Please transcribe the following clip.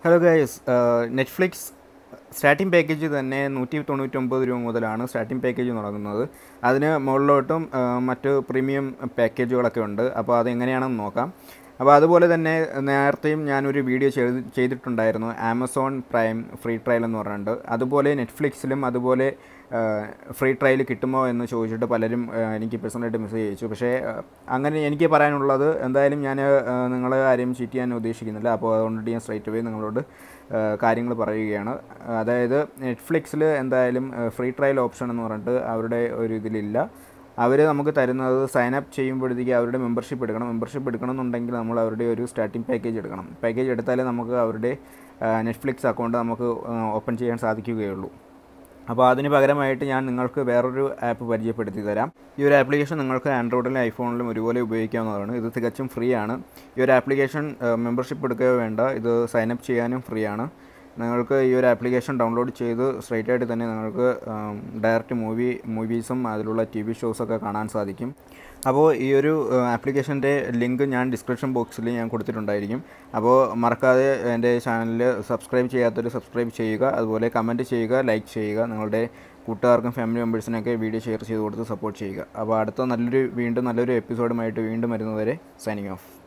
hello guys Netflix starting package തന്നെ നൂറ്റി തൊണ്ണൂറ്റൊമ്പത് രൂപ മുതലാണ് സ്റ്റാർട്ടിംഗ് പാക്കേജ് തുടങ്ങുന്നത് അതിന് മുകളിലോട്ടും ആ, മറ്റ് പ്രീമിയം പാക്കേജുകളൊക്കെ ഉണ്ട് അപ്പോൾ അതെങ്ങനെയാണെന്ന് നോക്കാം അപ്പോൾ അതുപോലെ തന്നെ നേരത്തെയും ഞാനൊരു വീഡിയോ ചെയ്ത് ചെയ്തിട്ടുണ്ടായിരുന്നു ആമസോൺ പ്രൈം ഫ്രീ ട്രയൽ എന്ന് പറഞ്ഞിട്ട് അതുപോലെ നെറ്റ്ഫ്ലിക്സിലും അതുപോലെ ഫ്രീ ട്രയൽ കിട്ടുമോ എന്ന് ചോദിച്ചിട്ട് പലരും ആ, എനിക്ക് പേഴ്സണലായിട്ട് മെസ്സേജ് അയച്ചു പക്ഷേ ആ, അങ്ങനെ എനിക്ക് പറയാനുള്ളത് എന്തായാലും ഞാൻ നിങ്ങളെ ആരെയും ചീറ്റ് ചെയ്യാൻ ഉദ്ദേശിക്കുന്നില്ല അപ്പോൾ അതുകൊണ്ട് ഞാൻ സ്ട്രൈറ്റ് അവേ നിങ്ങളോട് കാര്യങ്ങൾ പറയുകയാണ് അതായത് നെറ്റ്ഫ്ലിക്സിൽ എന്തായാലും ഫ്രീ ട്രയൽ ഓപ്ഷൻ എന്ന് പറഞ്ഞിട്ട് അവരുടെ ഒരു ഇതിലില്ല അവർ നമുക്ക് തരുന്നത് സൈൻ അപ്പ് ചെയ്യുമ്പോഴത്തേക്ക് അവരുടെ മെമ്പർഷിപ്പ് എടുക്കണം മെമ്പർഷിപ്പ് എടുക്കണമെന്നുണ്ടെങ്കിൽ നമ്മൾ അവരുടെ ഒരു സ്റ്റാർട്ടിംഗ് പാക്കേജ് എടുക്കണം പാക്കേജ് എടുത്താലേ നമുക്ക് അവരുടെ നെറ്റ്ഫ്ലിക്സ് അക്കൗണ്ട് നമുക്ക് ഓപ്പൺ ചെയ്യാൻ സാധിക്കുകയുള്ളൂ അപ്പോൾ അതിന് പകരമായിട്ട് ഞാൻ നിങ്ങൾക്ക് വേറൊരു ആപ്പ് പരിചയപ്പെടുത്തി തരാം ഈ ഒരു ആപ്ലിക്കേഷൻ നിങ്ങൾക്ക് ആൻഡ്രോയിഡിലും ഐഫോണിലും ഒരുപോലെ ഉപയോഗിക്കാവുന്നതാണ് ഇത് തികച്ചും ഫ്രീ ആണ് ഈ ഒരു ആപ്ലിക്കേഷൻ മെമ്പർഷിപ്പ് എടുക്കുകയോ വേണ്ട ഇത് സൈൻ അപ്പ് ചെയ്യാനും ഫ്രീ ആണ് നിങ്ങൾക്ക് ഈ ഒരു ആപ്ലിക്കേഷൻ ഡൗൺലോഡ് ചെയ്ത് സ്ട്രൈറ്റ് ആയിട്ട് തന്നെ നിങ്ങൾക്ക് ഡയറക്റ്റ് മൂവി മൂവീസും അതിലുള്ള ടി വി ഷോസൊക്കെ കാണാൻ സാധിക്കും അപ്പോൾ ഈ ഒരു ആപ്ലിക്കേഷൻ്റെ ലിങ്ക് ഞാൻ ഡിസ്ക്രിപ്ഷൻ ബോക്സിൽ ഞാൻ കൊടുത്തിട്ടുണ്ടായിരിക്കും അപ്പോൾ മറക്കാതെ എൻ്റെ ചാനലിൽ സബ്സ്ക്രൈബ് ചെയ്യാത്തൊരു സബ്സ്ക്രൈബ് ചെയ്യുക അതുപോലെ കമൻറ്റ് ചെയ്യുക ലൈക്ക് ചെയ്യുക നിങ്ങളുടെ കൂട്ടുകാർക്കും ഫാമിലി മെമ്പേഴ്സിനൊക്കെ വീഡിയോ ഷെയർ ചെയ്ത് കൊടുത്ത് സപ്പോർട്ട് ചെയ്യുക അപ്പോൾ അടുത്ത നല്ലൊരു വീണ്ടും നല്ലൊരു എപ്പിസോഡുമായിട്ട് വീണ്ടും വരുന്നവരെ സൈനിങ് ഓഫ്